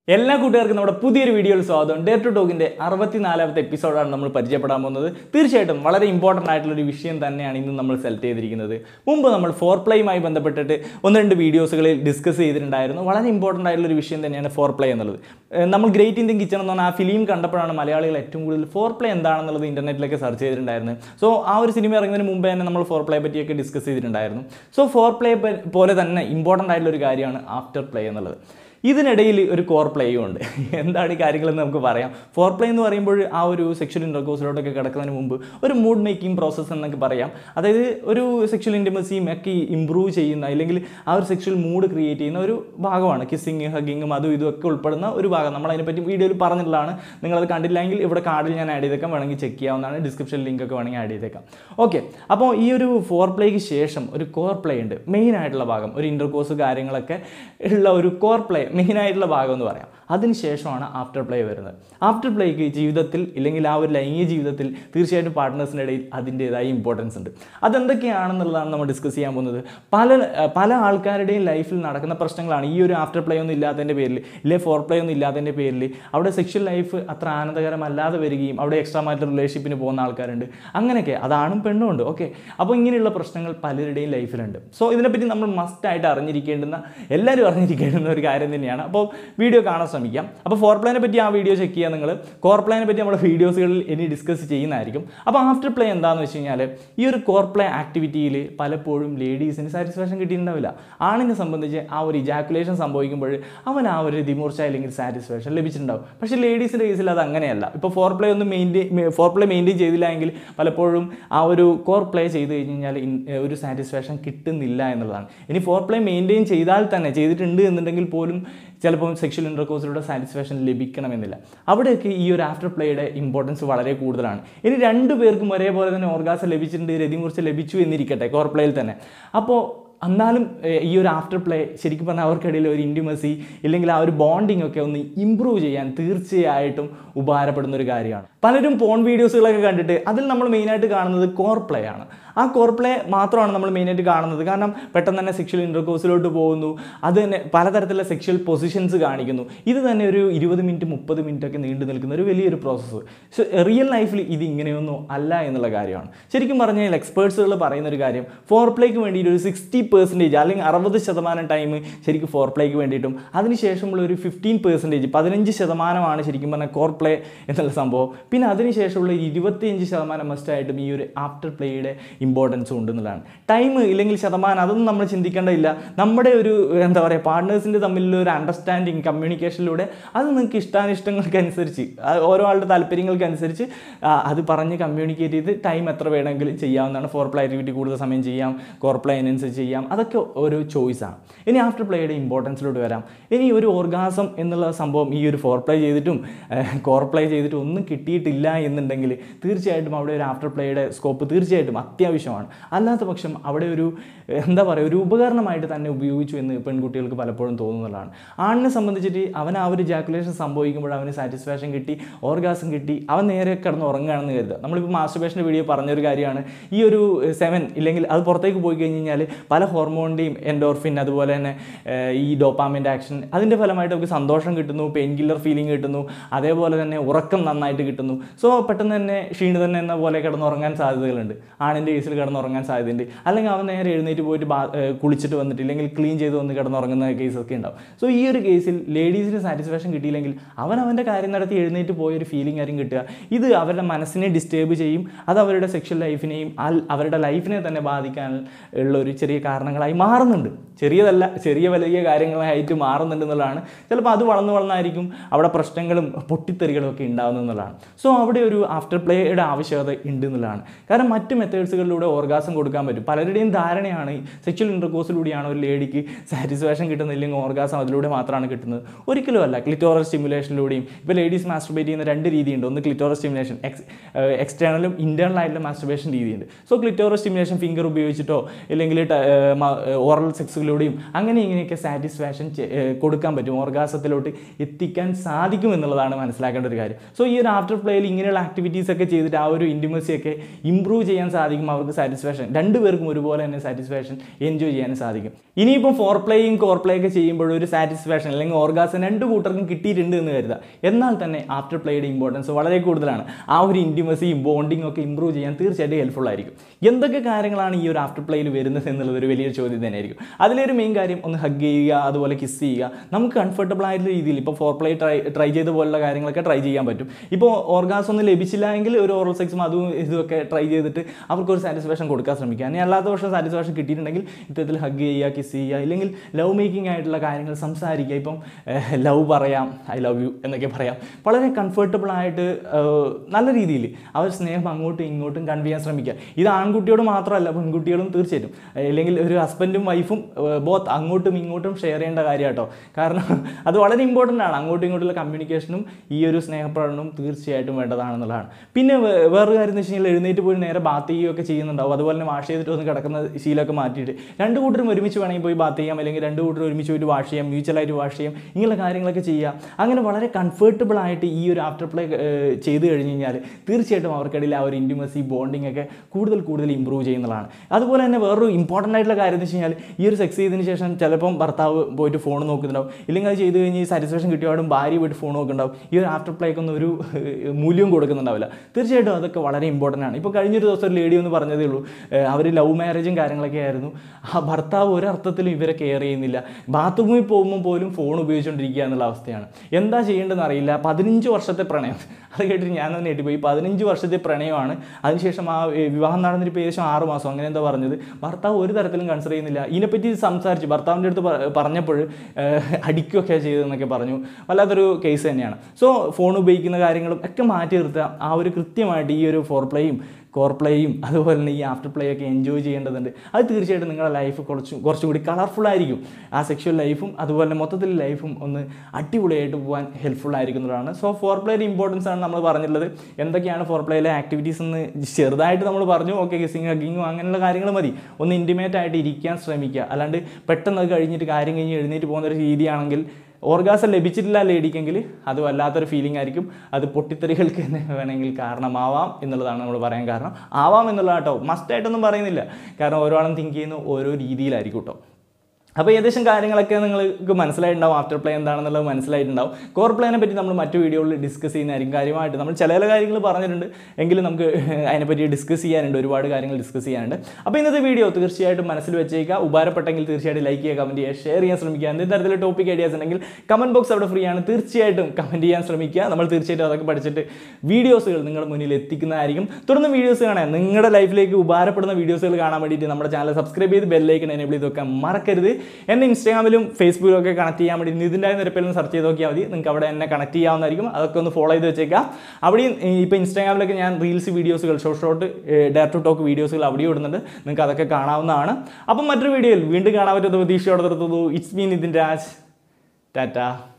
എല്ലാ കൂട്ടുകാർക്കും നമ്മുടെ പുതിയൊരു വീഡിയോയിൽ സ്വാഗതം ഡേ ടു ടോക്കിന്റെ അറുപത്തിനാലാമത്തെ എപ്പിസോഡാണ് നമ്മൾ പരിചയപ്പെടാൻ പോകുന്നത് തീർച്ചയായിട്ടും വളരെ ഇമ്പോർട്ടൻ്റ് ആയിട്ടുള്ള ഒരു വിഷയം തന്നെയാണ് ഇന്ന് നമ്മൾ സെലക്ട് ചെയ്തിരിക്കുന്നത് മുമ്പ് നമ്മൾ ഫോർ പ്ലേയുമായി ബന്ധപ്പെട്ടിട്ട് ഒന്ന് രണ്ട് വീഡിയോസുകളിൽ ഡിസ്കസ് ചെയ്തിട്ടുണ്ടായിരുന്നു വളരെ ഇമ്പോർട്ടൻ്റ് ആയിട്ടുള്ള ഒരു വിഷയം തന്നെയാണ് ഫോർ പ്ലേ എന്നുള്ളത് ഏഹ് നമ്മൾ ഗ്രേറ്റ് ഇന്ത്യൻ കിച്ചൺ എന്ന് പറഞ്ഞ ആ ഫിലിം കണ്ടപ്പോഴാണ് മലയാളികൾ ഏറ്റവും കൂടുതൽ ഫോർ പ്ലേ എന്താണെന്നുള്ളത് ഇന്റർനെറ്റിലൊക്കെ സെർച്ച് ചെയ്തിട്ടുണ്ടായിരുന്നു സോ ആ ഒരു സിനിമ ഇറങ്ങുന്നതിന് മുമ്പേ തന്നെ നമ്മൾ ഫോർ പ്ലേ പറ്റിയൊക്കെ ഡിസ്കസ് ചെയ്തിട്ടുണ്ടായിരുന്നു സോ ഫോർ പ്ലേ പോലെ തന്നെ ഇമ്പോർട്ടൻ്റ് ആയിട്ടുള്ള ഒരു കാര്യമാണ് ആഫ്റ്റർ പ്ലേ എന്നുള്ളത് ഇതിനിടയിൽ ഒരു കോർ പ്ലേയും ഉണ്ട് എന്താണ് ഈ കാര്യങ്ങളെന്ന് നമുക്ക് പറയാം ഫോർ പ്ലേ എന്ന് പറയുമ്പോൾ ആ ഒരു സെക്ഷൽ ഇൻ്റർകോഴ്സിലോട്ടൊക്കെ കിടക്കുന്നതിന് മുമ്പ് ഒരു മൂഡ് മേക്കിംഗ് പ്രോസസ്സ് എന്നൊക്കെ പറയാം അതായത് ഒരു സെക്ഷൽ ഇൻറ്റിമസിയും ഒക്കെ ഇമ്പ്രൂവ് ചെയ്യുന്ന അല്ലെങ്കിൽ ആ ഒരു സെക്ഷൽ മൂഡ് ക്രിയേറ്റ് ചെയ്യുന്ന ഒരു ഭാഗമാണ് കിസ്സിങ് ഹഗ്ഗിങ്ങും അതും ഇതും ഒക്കെ ഉൾപ്പെടുന്ന ഒരു ഭാഗം നമ്മൾ അതിനെപ്പറ്റി വീഡിയോയിൽ പറഞ്ഞിട്ടുള്ളതാണ് നിങ്ങളത് കണ്ടില്ലെങ്കിൽ ഇവിടെ കാർഡിൽ ഞാൻ ആഡ് ചെയ്തേക്കാം വേണമെങ്കിൽ ചെക്ക് ചെയ്യാവുന്നതാണ് ഡിസ്ക്രിപ്ഷൻ ലിങ്ക് ഒക്കെ വേണമെങ്കിൽ ആഡ് ചെയ്തേക്കാം ഓക്കെ അപ്പോൾ ഈ ഒരു ഫോർ പ്ലേക്ക് ശേഷം ഒരു കോർ പ്ലേ ഉണ്ട് മെയിൻ ആയിട്ടുള്ള ഭാഗം ഒരു ഇൻ്റർകോഴ്സ് കാര്യങ്ങളൊക്കെ ഉള്ള ഒരു കോർ പ്ലേ മെയിൻ ആയിട്ടുള്ള ഭാഗം എന്ന് പറയാം അതിനുശേഷമാണ് ആഫ്റ്റർ പ്ലേ വരുന്നത് ആഫ്റ്റർ പ്ലേക്ക് ജീവിതത്തിൽ ഇല്ലെങ്കിൽ ആ ഒരു ലൈംഗിക ജീവിതത്തിൽ തീർച്ചയായിട്ടും പാർട്ട്നേഴ്സിൻ്റെ ഇടയിൽ അതിൻ്റേതായ ഇമ്പോർട്ടൻസ് ഉണ്ട് അതെന്തൊക്കെയാണെന്നുള്ളതാണ് നമ്മൾ ഡിസ്കസ് ചെയ്യാൻ പോകുന്നത് പല പല ആൾക്കാരുടെയും ലൈഫിൽ നടക്കുന്ന പ്രശ്നങ്ങളാണ് ഈ ഒരു ആഫ്റ്റർ പ്ലേ ഒന്നും ഇല്ലാത്തതിൻ്റെ പേരിൽ ഇല്ലേ ഫോർ പ്ലേ ഒന്നും ഇല്ലാത്തതിൻ്റെ പേരിൽ അവിടെ സെക്ഷൽ ലൈഫ് അത്ര ആനന്ദകരമല്ലാതെ വരികയും അവിടെ എക്സ്ട്രാ മാറ്റർ റിലേഷൻഷിപ്പിന് പോകുന്ന ആൾക്കാരുണ്ട് അങ്ങനെയൊക്കെ അതാണും പെണ്ണും ഉണ്ട് ഓക്കെ അപ്പോൾ ഇങ്ങനെയുള്ള പ്രശ്നങ്ങൾ പലരുടെയും ലൈഫിലുണ്ട് സോ ഇതിനെപ്പറ്റി നമ്മൾ മസ്റ്റായിട്ട് അറിഞ്ഞിരിക്കേണ്ടുന്ന എല്ലാവരും അറിഞ്ഞിരിക്കേണ്ടുന്ന ഒരു കാര്യം തന്നെയാണ് അപ്പോൾ വീഡിയോ കാണാൻ ശ്രമിക്കാം അപ്പോൾ ഫോർ പ്ലേനെ പറ്റി ആ വീഡിയോ ചെക്ക് ചെയ്യുക നിങ്ങൾ കോർ പ്ലേനെ പറ്റി നമ്മുടെ വീഡിയോസുകളിൽ ഇനി ഡിസ്കസ് ചെയ്യുന്നതായിരിക്കും അപ്പോൾ ആഫ്റ്റർ പ്ലേ എന്താണെന്ന് വെച്ച് കഴിഞ്ഞാൽ ഈ ഒരു കോർ പ്ലേ ആക്ടിവിറ്റിയിൽ പലപ്പോഴും ലേഡീസിന് സാറ്റിസ്ഫാക്ഷൻ കിട്ടിയിട്ടുണ്ടാവില്ല ആണിനെ സംബന്ധിച്ച് ആ ഒരു ഇജാക്കുലേഷൻ സംഭവിക്കുമ്പോൾ അവൻ ആ ഒരു ദിമൂർച്ച അല്ലെങ്കിൽ സാറ്റിസ്ഫാക്ഷൻ ലഭിച്ചിട്ടുണ്ടാവും പക്ഷേ ലേഡീസിൻ്റെ കേസിൽ അത് അങ്ങനെയല്ല ഇപ്പോൾ ഫോർ പ്ലേ ഒന്നും മെയിൻറ്റെയിൻ ഫോർ പ്ലേ മെയിൻറ്റെയിൻ ചെയ്തില്ല എങ്കിൽ പലപ്പോഴും ആ ഒരു കോർ പ്ലേ ചെയ്ത് കഴിഞ്ഞ് കഴിഞ്ഞാൽ ഇൻ- ഒരു സാറ്റിസ്ഫാക്ഷൻ കിട്ടുന്നില്ല എന്നുള്ളതാണ് ഇനി ഫോർ പ്ലേ മെയിൻറ്റെയിൻ ചെയ്താൽ തന്നെ ചെയ്തിട്ടുണ്ട് എന്നുണ്ടെങ്കിൽ പോലും ചിലപ്പം സെക്ഷൽ ഇൻ്റർകോഴ്സിലൂടെ സാറ്റിസ്ഫാക്ഷൻ ലഭിക്കണമെന്നില്ല അവിടെയൊക്കെ ഈ ഒരു ആഫ്റ്റർ പ്ലേയുടെ ഇമ്പോർട്ടൻസ് വളരെ കൂടുതലാണ് ഇനി രണ്ടു പേർക്കും ഒരേപോലെ തന്നെ ഓർഗാസം ലഭിച്ചിട്ടുണ്ട് രതിമുറിച്ച് ലഭിച്ചു എന്നിരിക്കട്ടെ കോർ പ്ലേയിൽ തന്നെ അപ്പോൾ എന്നാലും ഏഹ്, ഈ ഒരു ആഫ്റ്റർ പ്ലേ ശരിക്കും പറഞ്ഞാൽ അവർക്കിടയിൽ ഒരു ഇൻറ്റിമസി ഇല്ലെങ്കിൽ ആ ഒരു ബോണ്ടിങ് ഒക്കെ ഒന്ന് ഇമ്പ്രൂവ് ചെയ്യാൻ തീർച്ചയായിട്ടും ഉപകാരപ്പെടുന്ന ഒരു കാര്യമാണ് പലരും പോൺ വീഡിയോസുകളൊക്കെ കണ്ടിട്ട് അതിൽ നമ്മൾ മെയിനായിട്ട് കാണുന്നത് കോർ പ്ലേ ആണ് ആ കോർ പ്ലേ മാത്രമാണ് നമ്മൾ മെയിനായിട്ട് കാണുന്നത് കാരണം പെട്ടെന്ന് തന്നെ സെക്ഷൽ ഇൻ്റർകോഴ്സിലോട്ട് പോകുന്നു അത് തന്നെ പലതരത്തിലുള്ള സെക്ഷൽ പൊസിഷൻസ് കാണിക്കുന്നു ഇത് തന്നെ ഒരു ഇരുപത് മിനിറ്റ് മുപ്പത് മിനിറ്റ് ഒക്കെ നീണ്ടു നിൽക്കുന്ന ഒരു വലിയൊരു പ്രോസസ്സ് സോ റിയൽ ലൈഫിൽ ഇത് ഇങ്ങനെയൊന്നും അല്ല എന്നുള്ള കാര്യമാണ് ശരിക്കും പറഞ്ഞാൽ എക്സ്പേർട്സുകൾ പറയുന്ന ഒരു കാര്യം ഫോർ പ്ലേക്ക് വേണ്ടിയിട്ട് ഒരു സിക്സ്റ്റി പെർസെൻറ്റേജ് അല്ലെങ്കിൽ അറുപത് ശതമാനം ടൈം ശരിക്കും ഫോർ പ്ലേക്ക് വേണ്ടിയിട്ടും അതിനുശേഷമുള്ള ഒരു ഫിഫ്റ്റീൻ പെർസെൻറ്റേജ് പതിനഞ്ച് ശതമാനമാണ് ശരിക്കും പറഞ്ഞാൽ കോർ പ്ലേ എന്നുള്ള സംഭവം പിന്നെ അതിനുശേഷമുള്ള ഇരുപത്തിയഞ്ച് ശതമാനം മസ്റ്റായിട്ടും ഈ ഒരു ആഫ്റ്റർ പ്ലേയുടെ ഇമ്പോർട്ടൻസും ഉണ്ട് എന്നുള്ളതാണ് ടൈം ഇല്ലെങ്കിൽ ശതമാനം അതൊന്നും നമ്മൾ ചിന്തിക്കേണ്ടതില്ല നമ്മുടെ ഒരു എന്താ പറയുക പാർട്ട്നേഴ്സിൻ്റെ തമ്മിലുള്ള ഒരു അണ്ടർസ്റ്റാൻഡിങ് കമ്മ്യൂണിക്കേഷനിലൂടെ അത് നിങ്ങൾക്ക് ഇഷ്ടാനിഷ്ടങ്ങൾക്കനുസരിച്ച് ആ ഓരോ ആളുടെ താല്പര്യങ്ങൾക്കനുസരിച്ച് ആ, അത് പറഞ്ഞ് കമ്മ്യൂണിക്കേറ്റ് ചെയ്ത് ടൈം എത്ര വേണമെങ്കിലും ചെയ്യാവുന്നതാണ് ഫോർ പ്ലേ ആക്ടിവിറ്റി കൂടുതൽ സമയം ചെയ്യാം കോർ പ്ലേ അനുസരിച്ച് ചെയ്യാം അതൊക്കെ ഒരു ചോയ്സാണ് ഇനി ആഫ്റ്റർ പ്ലേയുടെ ഇമ്പോർട്ടൻസിലോട്ട് വരാം ഇനി ഒരു ഓർഗാസം എന്നുള്ള സംഭവം ഈ ഒരു ഫോർ പ്ലേ ചെയ്തിട്ടും കോർ പ്ലേ ചെയ്തിട്ടും ഒന്നും കിട്ടിയിട്ടില്ല എന്നുണ്ടെങ്കിൽ തീർച്ചയായിട്ടും അവിടെ ഒരു ആഫ്റ്റർ പ്ലേയുടെ സ്കോപ്പ് തീർച്ചയായിട്ടും അത്യാവശ്യമാണ് അല്ലാത്ത പക്ഷം അവിടെ ഒരു എന്താ പറയുക ഒരു ഉപകരണമായിട്ട് തന്നെ ഉപയോഗിച്ചു എന്ന് പെൺകുട്ടികൾക്ക് പലപ്പോഴും തോന്നുന്നതാണ് ആണിനെ സംബന്ധിച്ചിട്ട് അവൻ ആ ഒരു ജാക്കുലേഷൻ സംഭവിക്കുമ്പോൾ അവന് സാറ്റിസ്ഫാക്ഷൻ കിട്ടി ഓർഗാസം കിട്ടി അവൻ നേരെ കിടന്ന് ഉറങ്ങുകയാണെന്ന് കരുതുക നമ്മളിപ്പോൾ മാസ്റ്റർബേഷൻ്റെ വീഡിയോ പറഞ്ഞൊരു കാര്യമാണ് ഈ ഒരു സെവൻ ഇല്ലെങ്കിൽ അത് പുറത്തേക്ക് പോയി കഴിഞ്ഞ് കഴിഞ്ഞാൽ പല ഹോർമോണിൻ്റെയും എൻഡോർഫിൻ അതുപോലെ തന്നെ ഏഹ്, ഈ ഡോപ്പാമിൻ്റെ ആക്ഷൻ അതിൻ്റെ ഫലമായിട്ട് നമുക്ക് സന്തോഷം കിട്ടുന്നു പെയിൻ കില്ലർ ഫീലിംഗ് കിട്ടുന്നു അതേപോലെ തന്നെ ഉറക്കം നന്നായിട്ട് കിട്ടുന്നു സോ പെട്ടെന്ന് തന്നെ ക്ഷീണിതൻ എന്ന പോലെ കിടന്നുറങ്ങാൻ സാധ്യതകളുണ്ട് ആണിൻ്റെ കേസിൽ കിടന്നുറങ്ങാൻ സാധ്യതയുണ്ട് അല്ലെങ്കിൽ അവൻ നേരെ എഴുന്നേറ്റ് പോയിട്ട് ബാ ഏഹ്, കുളിച്ചിട്ട് വന്നിട്ട് ഇല്ലെങ്കിൽ ക്ലീൻ ചെയ്ത് വന്ന് കിടന്നുറങ്ങുന്ന കേസൊക്കെ ഉണ്ടാവും സോ ഈ ഒരു കേസിൽ ലേഡീസിന് സാറ്റിസ്ഫാക്ഷൻ കിട്ടിയില്ലെങ്കിൽ അവൻ അവൻ്റെ കാര്യം നടത്തി എഴുന്നേറ്റ് പോയ ഒരു ഫീലിംഗ് ആയിരിക്കും കിട്ടുക ഇത് അവരുടെ മനസ്സിനെ ഡിസ്റ്റർബ് ചെയ്യും അത് അവരുടെ സെക്ഷൽ ലൈഫിനെയും അൽ- അവരുടെ ലൈഫിനെ തന്നെ ബാധിക്കാൻ ഉള്ള ഒരു ചെറിയ കാരണങ്ങളായി മാറുന്നുണ്ട് ചെറിയതല്ല ചെറിയ വലിയ കാര്യങ്ങളായിട്ട് മാറുന്നുണ്ട് എന്നുള്ളതാണ് ചിലപ്പോൾ അത് വളർന്നു വളർന്നായിരിക്കും അവിടെ പ്രശ്നങ്ങളും പൊട്ടിത്തെറികളും ഒക്കെ ഉണ്ടാകുന്നത് എന്നുള്ളതാണ് സോ അവിടെ ഒരു ആഫ്റ്റർ പ്ലേയുടെ ആവശ്യകത ഉണ്ട് എന്നുള്ളതാണ് കാരണം മറ്റ് മെത്തേഡ്സുകളിലൂടെ ഓർഗാസം കൊടുക്കാൻ പറ്റും പലരുടെയും ധാരണയാണ് സെക്ഷൽ ഇൻ്റർകോഴ്സിലൂടെയാണ് ഒരു ലേഡിക്ക് സാറ്റിസ്ഫാക്ഷൻ കിട്ടുന്നില്ലെങ്കിൽ ഓർഗാസം അതിലൂടെ മാത്രമാണ് കിട്ടുന്നത് ഒരിക്കലും അല്ല ക്ലിറ്റോറൽ സ്റ്റിമുലേഷനിലൂടെയും ഇപ്പോൾ ലേഡീസ് മാസ്റ്റർബേറ്റ് ചെയ്യുന്ന രണ്ട് രീതിയുണ്ട് ഒന്ന് ക്ലിറ്റോറൽ സ്റ്റിമുലേഷൻ എക്സ് എക്സ്റ്റേണലും ഇൻറ്റേണൽ ആയിട്ടുള്ള മാസ്റ്റർബേഷൻ രീതിയുണ്ട് സോ ക്ലിറ്റോറൽ സ്റ്റിമുലേഷൻ ഫിംഗർ ഉപയോഗിച്ചിട്ടോ ഇല്ലെങ്കിൽ ഓറൽ സെക്സുകളിലൂടെയും അങ്ങനെ ഇങ്ങനെയൊക്കെ സാറ്റിസ്ഫാക്ഷൻ കൊടുക്കാൻ പറ്റും ഓർഗാസത്തിലോട്ട് എത്തിക്കാൻ സാധിക്കും എന്നുള്ളതാണ് മനസ്സിലാക്കേണ്ട ഒരു കാര്യം സോ ഈ ഒരു ആഫ്റ്റർ പ്ലേയിൽ ഇങ്ങനെയുള്ള ആക്ടിവിറ്റീസ് ഒക്കെ ചെയ്തിട്ട് ആ ഒരു ഇൻറ്റിമസി ഒക്കെ ഇമ്പ്രൂവ് ചെയ്യാൻ സാധിക്കും അവർക്ക് സാറ്റിസ്ഫാക്ഷൻ രണ്ടുപേർക്കും ഒരുപോലെ തന്നെ സാറ്റിസ്ഫാക്ഷൻ എൻജോയ് ചെയ്യാൻ സാധിക്കും ഇനിയിപ്പം ഫോർ പ്ലേയും കോർ പ്ലേ ഒക്കെ ചെയ്യുമ്പോൾ ഒരു സാറ്റിസ്ഫാക്ഷൻ അല്ലെങ്കിൽ ഓർഗാസം രണ്ട് കൂട്ടർക്കും കിട്ടിയിട്ടുണ്ട് എന്ന് കരുതാം എന്നാൽ തന്നെ ആഫ്റ്റർ പ്ലേയുടെ ഇമ്പോർട്ടൻസ് വളരെ കൂടുതലാണ് ആ ഒരു ഇൻറ്റിമസിയും ബോണ്ടിങ് ഒക്കെ ഇമ്പ്രൂവ് ചെയ്യാൻ തീർച്ചയായിട്ടും ഹെൽപ്ഫുൾ ആയിരിക്കും എന്തൊക്കെ കാര്യങ്ങളാണ് ഈ ഒരു ആഫ്റ്റർ പ്ലേയിൽ വരുന്നത് എന്നുള്ളത് ഒരു വലിയൊരു ചോദ്യം തന്നെയായിരിക്കും അതിലൊരു മെയിൻ കാര്യം ഒന്ന് ഹഗ് ചെയ്യുക അതുപോലെ കിസ് ചെയ്യുക നമുക്ക് കംഫർട്ടബിൾ ആയിട്ടുള്ള രീതിയിൽ ഇപ്പോൾ ഫോർ പ്ലേ ട്രൈ ട്രൈ ചെയ്ത പോലുള്ള കാര്യങ്ങളൊക്കെ ട്രൈ ചെയ്യാൻ പറ്റും ഇപ്പോൾ ഓർഗാസ് ഒന്നും ലഭിച്ചില്ല എങ്കിൽ ഒരു ഓറൽ സെക്സും അതും ഇതുമൊക്കെ ട്രൈ ചെയ്തിട്ട് അവർക്ക് ഒരു സാറ്റിസ്ഫാക്ഷൻ കൊടുക്കാൻ ശ്രമിക്കുക ഇനി അല്ലാത്ത പക്ഷം സാറ്റിസ്ഫാക്ഷൻ കിട്ടിയിട്ടുണ്ടെങ്കിൽ ഇത്തരത്തിൽ ഹഗ് ചെയ്യുക കിസ് ചെയ്യുക ഇല്ലെങ്കിൽ ലവ് മേക്കിംഗ് ആയിട്ടുള്ള കാര്യങ്ങൾ സംസാരിക്കുക ഇപ്പം ലവ് പറയാം ഐ ലവ് യു എന്നൊക്കെ പറയാം വളരെ കംഫർട്ടബിൾ ആയിട്ട് ഏഹ്, നല്ല രീതിയിൽ അവർ സ്നേഹം അങ്ങോട്ടും ഇങ്ങോട്ടും കൺവേ ചെയ്യാൻ ശ്രമിക്കുക ഇത് ആൺകുട്ടിയോട് മാത്രമല്ല പെൺകുട്ടികളും തീർച്ചയായിട്ടും അല്ലെങ്കിൽ ഒരു ഹസ്ബൻഡും വൈഫും ബോത്ത് അങ്ങോട്ടും ഇങ്ങോട്ടും ഷെയർ ചെയ്യേണ്ട കാര്യം കേട്ടോ കാരണം അത് വളരെ ഇമ്പോർട്ടൻ്റ് ആണ് അങ്ങോട്ടും ഇങ്ങോട്ടുള്ള കമ്മ്യൂണിക്കേഷനും ഈ ഒരു സ്നേഹപ്രകടനവും തീർച്ചയായിട്ടും വേണ്ടതാണെന്നുള്ളതാണ് പിന്നെ വേ- വേറൊരു കാര്യം എന്ന് വെച്ച് കഴിഞ്ഞാൽ എഴുന്നേറ്റ് പോയി നേരെ ബാത്ത് ചെയ്യുകയൊക്കെ ചെയ്യുന്നുണ്ടാവും അതുപോലെ തന്നെ വാഷ് ചെയ്തിട്ട് ഒന്ന് കിടക്കുന്ന ശീലമൊക്കെ മാറ്റിയിട്ട് രണ്ട് കൂട്ടരും ഒരുമിച്ച് വേണമെങ്കിൽ പോയി ബാത്ത് ചെയ്യാം അല്ലെങ്കിൽ രണ്ട് കൂട്ടരും ഒരുമിച്ച് പോയിട്ട് വാഷ് ചെയ്യാം മ്യൂച്വലായിട്ട് വാഷ് ചെയ്യാം ഇങ്ങനെയുള്ള കാര്യങ്ങളൊക്കെ ചെയ്യാം അങ്ങനെ വളരെ കംഫർട്ടബിൾ ആയിട്ട് ഈ ഒരു ആഫ്റ്റർ പ്ലേ ചെയ്ത് കഴിഞ്ഞ് കഴിഞ്ഞാൽ തീർച്ചയായിട്ടും അവർക്കിടയിൽ ആ ഒരു ഇൻറ്റിമസി ബോണ്ടിങ് ഒക്കെ കൂടുതൽ കൂടുതൽ ഇമ്പ്രൂവ് ചെയ്യുന്നതാണ് അതുപോലെ തന്നെ വേറൊരു ഇമ്പോർട്ടൻ്റ് ആയിട്ടുള്ള കാര്യം എന്ന് വെച്ച് കഴിഞ്ഞാൽ ഈ ഒരു സെക്സ് ചെയ്തതിന് ശേഷം ചിലപ്പം ഭർത്താവ് പോയിട്ട് ഫോൺ നോക്കുന്നുണ്ടാവും ഇല്ലെങ്കിൽ അത് ചെയ്ത് കഴിഞ്ഞ് സാറ്റിസ്ഫാക്ഷൻ കിട്ടിയാലും ഭാര്യ പോയിട്ട് ഫോൺ നോക്കുന്നുണ്ടാവും ഈ ഒരു ആഫ്റ്റർ പ്ലേക്കൊന്നും ഒരു ഏഹ്, മൂല്യവും കൊടുക്കുന്നുണ്ടാവില്ല തീർച്ചയായിട്ടും അതൊക്കെ വളരെ ഇമ്പോർട്ടൻ്റ് ആണ് ഇപ്പോൾ കഴിഞ്ഞൊരു ദിവസം ഒരു ലേഡി ഒന്ന് പറഞ്ഞതേ ഉള്ളൂ അവർ ലവ് മാരേജും കാര്യങ്ങളൊക്കെ ആയിരുന്നു ആ ഭർത്താവ് ഒരർത്ഥത്തിലും ഇവരെ കെയർ ചെയ്യുന്നില്ല ബാത്റൂമിൽ പോകുമ്പോൾ പോലും ഫോൺ ഉപയോഗിച്ചുകൊണ്ടിരിക്കുക എന്നുള്ള അവസ്ഥയാണ് എന്താ ചെയ്യേണ്ടതെന്ന് അറിയില്ല പതിനഞ്ച് വർഷത്തെ പ്രണയം അത് കേട്ടിട്ട് ഞാൻ തന്നെ ഞെട്ടിപ്പോയി പതിനഞ്ച് വർഷത്തെ പ്രണയമാണ് അതിനുശേഷം ആ ഏ, വിവാഹം നടന്നിട്ട് ഇപ്പോൾ ഏകദേശം ആറ് മാസം അങ്ങനെ എന്താ പറഞ്ഞത് ഭർത്താവ് ഒരു തരത്തിലും കൺസിഡർ ചെയ്യുന്നില്ല ഇതിനെപ്പറ്റി സംസാരിച്ചു ഭർത്താവിൻ്റെ അടുത്ത് പ- പറഞ്ഞപ്പോൾ ഏഹ്, അടിക്കുകയൊക്കെ ചെയ്തതെന്നൊക്കെ പറഞ്ഞു വല്ലാത്തൊരു കേസ് തന്നെയാണ് സോ ഫോൺ ഉപയോഗിക്കുന്ന കാര്യങ്ങളും ഒക്കെ മാറ്റി നിർത്തുക ആ ഒരു കൃത്യമായിട്ട് ഈ ഒരു ഫോർ പ്ലേയും കോർ പ്ലേയും അതുപോലെ തന്നെ ഈ ആഫ്റ്റർ പ്ലേ ഒക്കെ എൻജോയ് ചെയ്യേണ്ടതുണ്ട് അത് തീർച്ചയായിട്ടും നിങ്ങളുടെ ലൈഫ് കുറച്ചും കുറച്ചും കൂടി കളർഫുൾ ആയിരിക്കും ആ സെക്ഷൽ ലൈഫും അതുപോലെ തന്നെ മൊത്തത്തിൽ ലൈഫും ഒന്ന് അടിപൊളിയായിട്ട് പോകാൻ ഹെൽപ്ഫുൾ ആയിരിക്കുന്നതാണ് സോ ഫോർ പ്ലേയുടെ ഇമ്പോർട്ടൻസ് ആണ് നമ്മൾ പറഞ്ഞിട്ടുള്ളത് എന്തൊക്കെയാണ് ഫോർ പ്ലേയിലെ ആക്ടിവിറ്റീസ് എന്ന് ചെറുതായിട്ട് നമ്മൾ പറഞ്ഞു ഓക്കെ കിസിങ് ഹഗിങ്ങും അങ്ങനെയുള്ള കാര്യങ്ങൾ മതി ഒന്ന് ഇൻറ്റിമേറ്റ് ആയിട്ട് ഇരിക്കാൻ ശ്രമിക്കുക അല്ലാണ്ട് പെട്ടെന്ന് അത് കഴിഞ്ഞിട്ട് കാര്യം കഴിഞ്ഞ് എഴുന്നേറ്റ് പോകുന്ന ഒരു രീതിയാണെങ്കിൽ ഓർഗാസം ലഭിച്ചിട്ടില്ല ലേഡിക്കെങ്കിൽ അത് വല്ലാത്തൊരു ഫീലിംഗ് ആയിരിക്കും അത് പൊട്ടിത്തെറികൾക്ക് തന്നെ വേണമെങ്കിൽ കാരണമാവാം എന്നുള്ളതാണ് നമ്മൾ പറയാൻ കാരണം ആവാം എന്നുള്ള കേട്ടോ മസ്റ്റായിട്ടൊന്നും പറയുന്നില്ല കാരണം ഓരോ ആളും തിങ്ക് ചെയ്യുന്ന ഓരോ രീതിയിലായിരിക്കും കേട്ടോ അപ്പോൾ ഏകദേശം കാര്യങ്ങളൊക്കെ നിങ്ങൾക്ക് മനസ്സിലായിട്ടുണ്ടാവും ആഫ്റ്റർ പ്ലേ എന്താണെന്നുള്ളത് മനസ്സിലായിട്ടുണ്ടാവും കോർ പ്ലേനെ പറ്റി നമ്മൾ മറ്റു വീഡിയോകളിൽ ഡിസ്കസ് ചെയ്യുന്നതായിരിക്കും കാര്യമായിട്ട് നമ്മൾ ചില ചില കാര്യങ്ങൾ പറഞ്ഞിട്ടുണ്ട് എങ്കിലും നമുക്ക് അതിനെപ്പറ്റി ഡിസ്കസ് ചെയ്യാനുണ്ട് ഒരുപാട് കാര്യങ്ങൾ ഡിസ്കസ് ചെയ്യാനുണ്ട് അപ്പോൾ ഇന്നത്തെ വീഡിയോ തീർച്ചയായിട്ടും മനസ്സിൽ വെച്ചേക്കുക ഉപകാരപ്പെട്ടെങ്കിൽ തീർച്ചയായിട്ടും ലൈക്ക് ചെയ്യുക കമൻറ്റ് ചെയ്യുക ഷെയർ ചെയ്യാൻ ശ്രമിക്കുക എന്തെങ്കിലും തരത്തിലുള്ള ടോപ്പിക് ഐഡിയാസ് ഉണ്ടെങ്കിൽ കമൻറ്റ് ബോക്സ് അവിടെ ഫ്രീ ആണ് തീർച്ചയായിട്ടും കമൻറ്റ് ചെയ്യാൻ ശ്രമിക്കുക നമ്മൾ തീർച്ചയായിട്ടും അതൊക്കെ പഠിച്ചിട്ട് വീഡിയോസുകൾ നിങ്ങളുടെ മുന്നിൽ എത്തിക്കുന്നതായിരിക്കും തുടർന്ന് വീഡിയോസ് കാണാൻ നിങ്ങളുടെ ലൈഫിലേക്ക് ഉപകാരപ്പെടുന്ന വീഡിയോസുകൾ കാണാൻ വേണ്ടിയിട്ട് നമ്മുടെ ചാനൽ സബ്സ്ക്രൈബ് ചെയ്ത് ബെല്ലൈക്കൺ എനേബിൾ ചെയ്ത് വെക്കാൻ മറക്കരുത് എന്നെ ഇൻസ്റ്റാഗ്രാമിലും ഫേസ്ബുക്കിലും ഒക്കെ കണക്ട് ചെയ്യാൻ വേണ്ടി നിതിൻ്റെ നിരപ്പിലും സെർച്ച് ചെയ്ത് നോക്കിയാൽ മതി നിങ്ങൾക്ക് അവിടെ എന്നെ കണക്ട് ചെയ്യാവുന്നതായിരിക്കും അതൊക്കെ ഒന്ന് ഫോളോ ചെയ്ത് വെച്ചേക്കാം അവിടെയും ഇപ്പോൾ ഇൻസ്റ്റാഗ്രാമിലൊക്കെ ഞാൻ റീൽസ് വീഡിയോസുകൾ short short dare to talk വീഡിയോസുകൾ അവിടെ ഇടുന്നുണ്ട് നിങ്ങൾക്ക് അതൊക്കെ കാണാവുന്നതാണ് അപ്പം മറ്റൊരു വീഡിയോയിൽ വീണ്ടും കാണാൻ പറ്റുന്ന പ്രതീക്ഷയോടെ നിർത്തുന്നു ഇറ്റ്സ് മീൻ നിതിൻ രാജ് ടാറ്റ